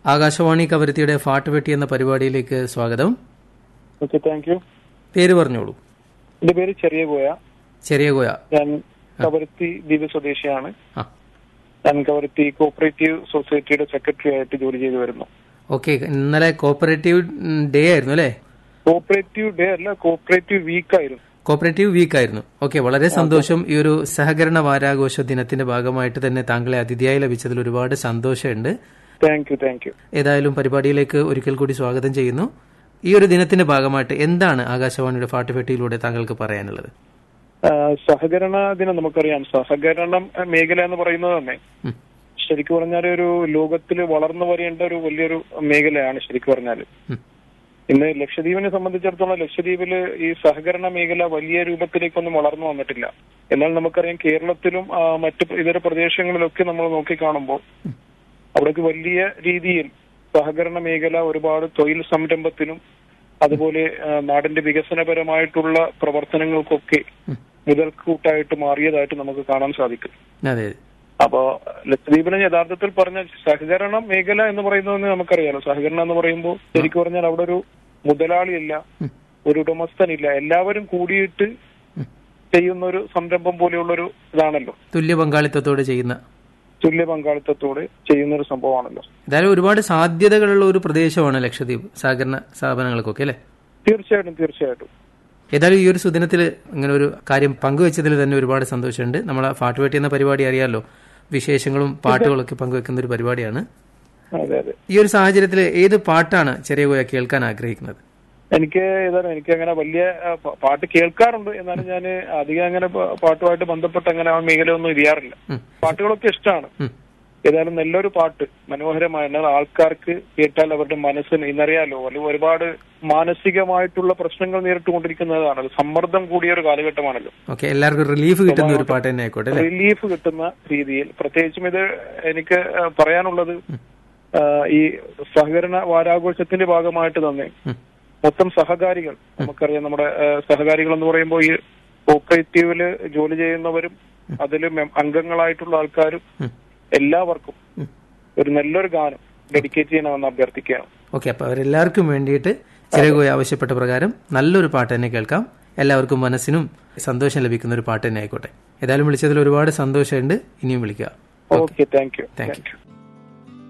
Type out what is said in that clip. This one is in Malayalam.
ആകാശവാണി കവരത്തിയുടെ ഫാട്ട് വെട്ടി എന്ന പരിപാടിയിലേക്ക് സ്വാഗതം ഓക്കെ താങ്ക് യു പേര് പറഞ്ഞോളൂ എന്റെ പേര് ചെറിയ ഗോയ ചെറിയ കോയ ഞാൻ കവരത്തി ദ്വീപ് സ്വദേശിയാണ് ആ ഞാൻ കവരത്തി കോപ്പറേറ്റീവ് സൊസൈറ്റിയുടെ സെക്രട്ടറി ആയിട്ട് ജോലി ചെയ്തു വരുന്നു ഓക്കെ ഇന്നലെ കോപ്പറേറ്റീവ് ഡേ ആയിരുന്നു അല്ലേ കോപ്പറേറ്റീവ് ഡേ അല്ല കോപ്പറേറ്റീവ് വീക്ക് ആയിരുന്നു കോപ്പറേറ്റീവ് വീക്ക് ആയിരുന്നു ഓക്കെ വളരെ സന്തോഷം ഈ ഒരു സഹകരണ വാരാഘോഷ ദിനത്തിന്റെ ഭാഗമായിട്ട് തന്നെ താങ്കളെ അതിഥിയായി ലഭിച്ചതിൽ ഒരുപാട് സന്തോഷമുണ്ട് താങ്ക് യു താങ്ക് യു ഏതായാലും പരിപാടിയിലേക്ക് ഒരിക്കൽ കൂടി സ്വാഗതം ചെയ്യുന്നു ഈ ഒരു ദിനത്തിന്റെ ഭാഗമായിട്ട് എന്താണ് ആകാശവാണിയുടെ ഫാട്ടുപെട്ടിയിലൂടെ താങ്കൾക്ക് പറയാനുള്ളത് സഹകരണ ദിനം നമുക്കറിയാം സഹകരണം അഹ്, മേഖല എന്ന് പറയുന്നത് തന്നെ ഉം. ശരിക്കും പറഞ്ഞാൽ ഒരു ലോകത്തിൽ വളർന്നു വരേണ്ട ഒരു വലിയൊരു മേഖലയാണ് ശരിക്കും പറഞ്ഞാൽ ഉം. ഇന്ന് ലക്ഷദ്വീപിനെ സംബന്ധിച്ചിടത്തോളം ലക്ഷദ്വീപില് ഈ സഹകരണ മേഖല വലിയ രൂപത്തിലേക്കൊന്നും വളർന്നു വന്നിട്ടില്ല എന്നാൽ നമുക്കറിയാം കേരളത്തിലും ആ, മറ്റ് ഇതര പ്രദേശങ്ങളിലൊക്കെ നമ്മൾ നോക്കിക്കാണുമ്പോൾ അവിടേക്ക് വലിയ രീതിയിൽ സഹകരണ മേഖല ഒരുപാട് തൊഴിൽ സംരംഭത്തിനും അതുപോലെ ആ, നാടിന്റെ വികസനപരമായിട്ടുള്ള പ്രവർത്തനങ്ങൾക്കൊക്കെ മുതൽക്കൂട്ടായിട്ട് മാറിയതായിട്ട് നമുക്ക് കാണാൻ സാധിക്കും അതെ അതെ അപ്പോ ലക്ഷദ്വീപിനെ യഥാർത്ഥത്തിൽ പറഞ്ഞ സഹകരണ മേഖല എന്ന് പറയുന്നത് നമുക്കറിയാലോ സഹകരണം എന്ന് പറയുമ്പോൾ ശരിക്കും പറഞ്ഞാൽ അവിടെ ഒരു മുതലാളിയില്ല ഒരു ഉടമസ്ഥനില്ല എല്ലാവരും കൂടിയിട്ട് ചെയ്യുന്ന ഒരു സംരംഭം പോലെയുള്ള ഒരു ഇതാണല്ലോ തുല്യ പങ്കാളിത്തത്തോടെ ചെയ്യുന്ന തുല്യ പങ്കാളിത്തത്തോടെ ചെയ്യുന്ന ഒരു സംഭവമാണല്ലോ എന്തായാലും ഒരുപാട് സാധ്യതകളുള്ള ഒരു പ്രദേശമാണ് ലക്ഷദ്വീപ് സഹകരണ സ്ഥാപനങ്ങൾക്കൊക്കെ അല്ലേ തീർച്ചയായിട്ടും തീർച്ചയായിട്ടും ഏതായാലും ഈ ഒരു സുദിനത്തിൽ ഇങ്ങനെ ഒരു കാര്യം പങ്കുവെച്ചതിൽ തന്നെ ഒരുപാട് സന്തോഷമുണ്ട് നമ്മളെ ഫാട്ടുപെട്ടി എന്ന പരിപാടി അറിയാലോ വിശേഷങ്ങളും പാട്ടുകളൊക്കെ പങ്കുവെക്കുന്ന ഒരു പരിപാടിയാണ് അതെ അതെ ഈ ഒരു സാഹചര്യത്തിൽ ഏത് പാട്ടാണ് ചെറിയ കോയ കേൾക്കാൻ ആഗ്രഹിക്കുന്നത് എനിക്ക് ഏതാണ് എനിക്ക് അങ്ങനെ വലിയ ആ, പ- പാട്ട് കേൾക്കാറുണ്ട് എന്നാലും ഞാൻ അധികം അങ്ങനെ പ- പാട്ടുമായിട്ട് ബന്ധപ്പെട്ട് അങ്ങനെ ആ മേഖല ഒന്നും ഇരിയാറില്ല ഉം. പാട്ടുകളൊക്കെ ഇഷ്ടമാണ് ഉം. ഏതായാലും നല്ലൊരു പാട്ട് മനോഹരമായ എന്നാൽ ആൾക്കാർക്ക് കേട്ടാൽ അവരുടെ മനസ്സിന് ഇന്നറിയാലോ അല്ലെങ്കിൽ ഒരുപാട് മാനസികമായിട്ടുള്ള പ്രശ്നങ്ങൾ നേരിട്ടുകൊണ്ടിരിക്കുന്നതാണ് അത് സമ്മർദ്ദം കൂടിയ ഒരു കാലഘട്ടമാണല്ലോ ഓക്കെ എല്ലാവർക്കും റിലീഫ് കിട്ടുന്ന ഒരു പാട്ട് തന്നെ ആയിക്കോട്ടെ അല്ലേ റിലീഫ് കിട്ടുന്ന രീതിയിൽ പ്രത്യേകിച്ചും ഇത് എനിക്ക് ആ, പറയാനുള്ളത് ആ, ഈ സഹകരണ വാരാഘോഷത്തിന്റെ ഭാഗമായിട്ട് തന്നെ ഉം. മൊത്തം സഹകാരികൾ നമുക്കറിയാം നമ്മുടെ ആ, സഹകാരികൾ എന്ന് പറയുമ്പോൾ ഈ കോപ്പറേറ്റീവില് ജോലി ചെയ്യുന്നവരും അതിൽ അംഗങ്ങളായിട്ടുള്ള ആൾക്കാരും ഉം. എല്ലാവർക്കും ഒരു നല്ലൊരു ഗാനം ഡെഡിക്കേറ്റ് ചെയ്യണമെന്ന് അഭ്യർത്ഥിക്കുകയാണ് ഓക്കെ അപ്പൊ അവരെല്ലാവർക്കും വേണ്ടിയിട്ട് ചെറിയ കോയ ആവശ്യപ്പെട്ട പ്രകാരം നല്ലൊരു പാട്ട് തന്നെ കേൾക്കാം എല്ലാവർക്കും മനസ്സിനും സന്തോഷം ലഭിക്കുന്ന ഒരു പാട്ട് തന്നെ ആയിക്കോട്ടെ ഏതായാലും വിളിച്ചതിൽ ഒരുപാട് സന്തോഷമുണ്ട് ഇനിയും വിളിക്കുക okay thank you Thank thank U